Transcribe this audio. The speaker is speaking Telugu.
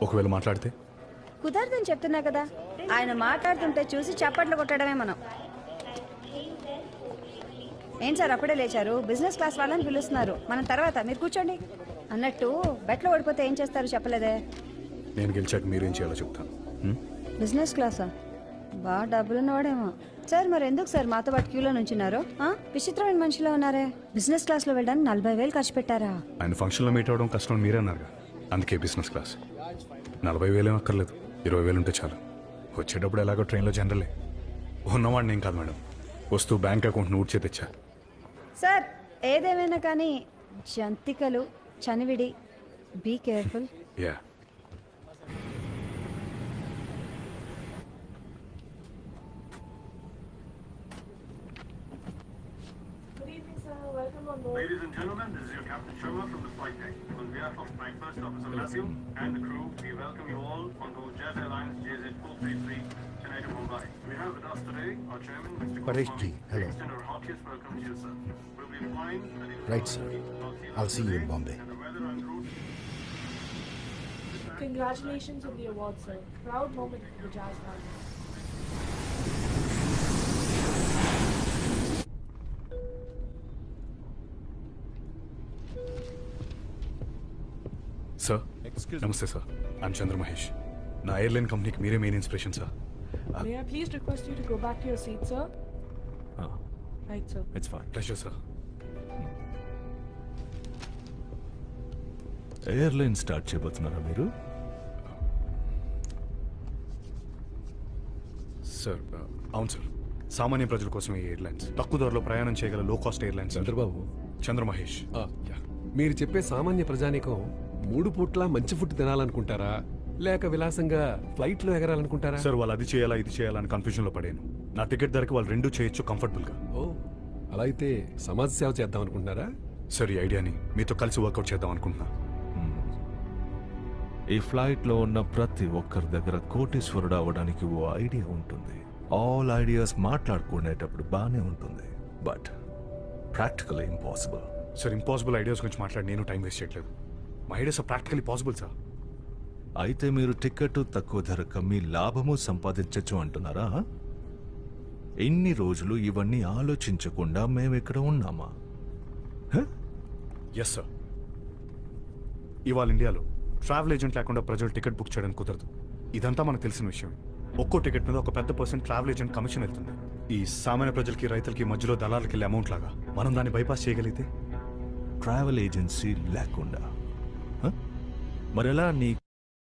ఒకవేళ మాట్లాడితే కుదరదని చెప్తున్నా కదా ఆయన మాట్లాడుతుంటే చూసి చప్పట్లు కొట్టడమే మనం ఏం సార్ అప్పుడే లేచారు బిజినెస్ క్లాస్ వాళ్ళని పిలుస్తున్నారు మనం తర్వాత మీరు కూర్చోండి అన్నట్టు బెట్లో ఓడిపోతే ఏం చేస్తారు చెప్పలేదే నేను గెలిచాక మీరేం చేయాలో చెప్తాను హ్మ్? బిజినెస్ క్లాసా బాగా డబ్బులున్నవాడేమో సార్ మరి ఎందుకు సార్ మాతో పాటు క్యూలో నుంచున్నారు ఆ? విచిత్రమైన మనిషిలో ఉన్నారే బిజినెస్ క్లాస్లో వెళ్ళడానికి నలభై వేలు ఖర్చు పెట్టారా ఆయన ఫంక్షన్లో మీట్ అవ్వడం కష్టం మీరే అన్నారుగా అందుకే బిజినెస్ క్లాస్ నలభై వేలేం అక్కర్లేదు ఇరవై వేలు ఉంటే చాలు వచ్చేటప్పుడు ఎలాగో ట్రైన్లో జనరలే ఉన్నవాడిని ఏం కాదు మేడం వస్తూ బ్యాంక్ అకౌంట్ నూడ్చే తెచ్చా సార్ ఏదేమైనా కానీ జంతికలు చనివిడి బీ కేర్ఫుల్ యా Good evening, sir. Welcome on board. Ladies and gentlemen, this is your Captain Sharma from the flight deck. On behalf of Flight First Officer Matthew and the crew, we welcome you all on board Jet Airlines JZ433 Chennai to Mumbai. We have with us today our chairman, Mr. Paresh Kumar. ji, hello. We extend our heartiest welcome to you, sir. We'll be flying at the Right, sir. I'll see you in Bombay. And the weather en route Congratulations on the award, sir. Proud moment for the Jazz Band. Sir నమస్తే సార్ ఐమ్ చంద్ర మహేష్ నా ఎయిర్లైన్ కంపెనీకి మీరే main inspiration sir May I please request you to go back to your seat, sir? Right, sir. It's fine pleasure sir airline start చేయబోతున్నారా మీరు సార్ అవును సార్ సామాన్య ప్రజల కోసం ఈ ఎయిర్లైన్స్ తక్కువ ధరలో ప్రయాణం చేయగల low cost airlines Chandrababu Chandra Mahesh ఆ, మీరు చెప్పే సామాన్య ప్రజానికం మూడు పూట్ల మంచి ఫుడ్ తినాలనుకుంటారా లేక విలాసంగా ఫ్లైట్ లో ఎగరాలనుకుంటారా సార్ వాళ్ళు అది చేయాలా ఇది చేయాలా అని కన్ఫ్యూజన్లో పడాను నా టికెట్ ధరకి వాళ్ళు రెండు చేయొచ్చు కంఫర్టబుల్గా ఓ అలా అయితే సమాజ సేవ చేద్దాం అనుకుంటున్నారా సార్ ఈ ఐడియాని మీతో కలిసి వర్కౌట్ చేద్దాం అనుకుంటున్నా ఈ ఫ్లైట్లో ఉన్న ప్రతి ఒక్కరి దగ్గర కోటీశ్వరుడు అవ్వడానికి ఓ ఐడియా ఉంటుంది ఆల్ ఐడియాస్ మాట్లాడుకునేటప్పుడు బాగానే ఉంటుంది but practical impossible sir impossible ideas గురించి మాట్లాడి నేను టైం వేస్ట్ చేయట్లేదు మా ఐడియాస్ ప్రాక్టికలీ పాసిబుల్ సార్ అయితే మీరు టికెట్ తక్కువ ధరకు మీ లాభము సంపాదించచ్చు అంటున్నారా ఎన్ని రోజులు ఇవన్నీ ఆలోచించకుండా మేము ఇక్కడ ఉన్నామా ఎస్ సార్ ఇవాళ ఇండియాలో ట్రావెల్ ఏజెంట్ లేకుండా ప్రజలు టికెట్ బుక్ చేయడానికి కుదరదు ఇదంతా మనకు తెలిసిన విషయం ఒక్కో టికెట్ మీద ఒక పెద్ద పర్సెంట్ ట్రావెల్ ఏజెంట్ కమిషన్ వెళ్తుంది ఈ సామాన్య ప్రజలకి రైతులకి మధ్యలో దళాలకి వెళ్ళే అమౌంట్ లాగా మనం దాన్ని బైపాస్ చేయగలిగితే ట్రావెల్ ఏజెన్సీ లేకుండా హ? మరెలా నీ